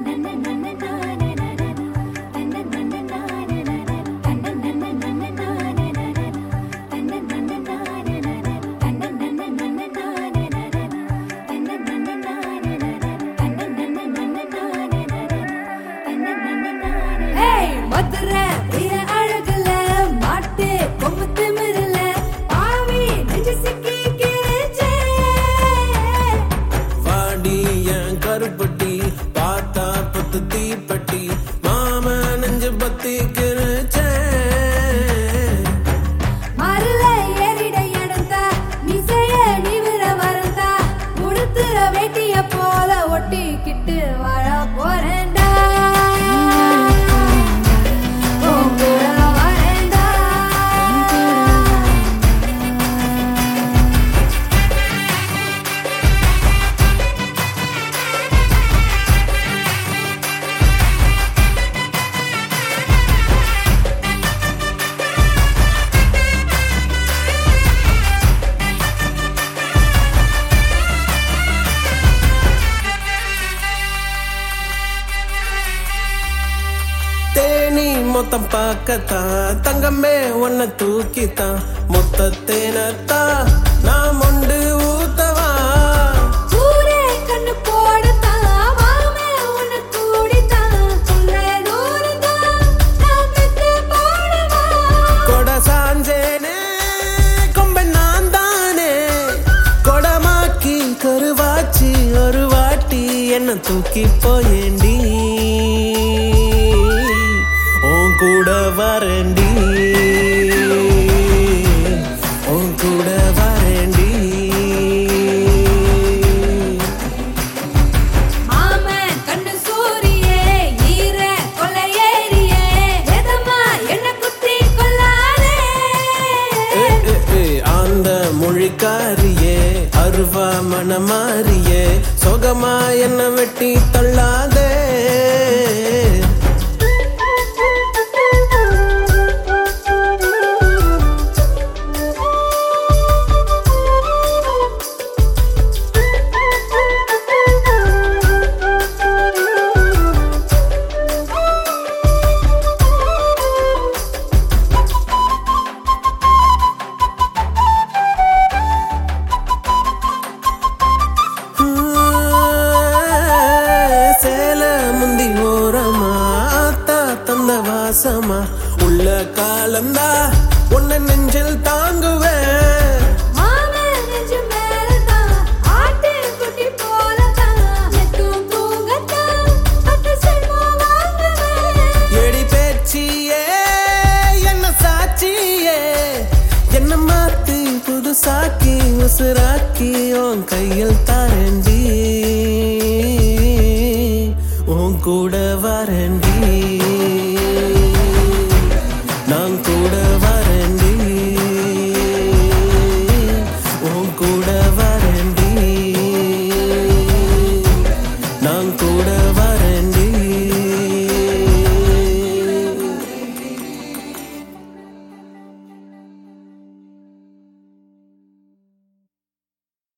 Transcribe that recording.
ஏய், மதுரை வீர அழகுல, மாட்டு கொம்பு திமிருல, பாவி நெஞ்சு சிக்கி கிழிச்சே. வாடி என் கருப்பட்டி பார்த்தா பத்து தீப்பட்டி மாம நெஞ்சு பத்தி கிழிச்சேன் மருள ஏறிட இடந்தா, மிசைய நிமிர மறந்தா, உடுத்துற வேட்டிய போல ஒட்டிக்கிட்டு வாழ போறேன்டா. உன் கூட வரேன்டா. தேனி மொத்தம் பார்க்கத்தான் தங்கமே உன்னை தூக்கித்தான் மொத்த தேனத்தான் நான் மொண்டு ஊத்தவா ஊரே கண்ணு போடத்தான், மாமே உன்னை கூடித்தான், உள்ள தூரந்தான், நான் பெத்து போடவா? கொட சாஞ்சேனே கொம்பன் நான் தானே கொடமாக்கி கருவாச்சி ஒரு வாட்டி என்ன தூக்கி போயேண்டி உன் கூட வரேண்டி உன் கூட வரேண்டி மாமன் கண்ணு சூரியே, ஈர கொள்ளையேறியே, எதம்மா என்னை குத்தி கொல்லாதே. ஏ, ஏ, ஏ, அந்த மொழிக்காரியே அருவா மனமாரியே சொகமா என்ன வெட்டி தள்ளாதே சேல முந்தி ஓரமா ஆத்தா தந்த வாசமா உள்ள காலந்தா உன்னை நெஞ்சில் தாங்குவேன் மாமன் நெஞ்சு மேலதான், ஆட்டுக்குட்டி போலதான், எத்தும் தூங்கத்தான், பத்து செல்வம் வாங்குவேன். எடி பேச்சியே என்ன சாட்சியே என்ன மாத்தி புதுசாக்கி உசுராக்கி உன் கையில் தாரண்டி உன் கூட வரண்டி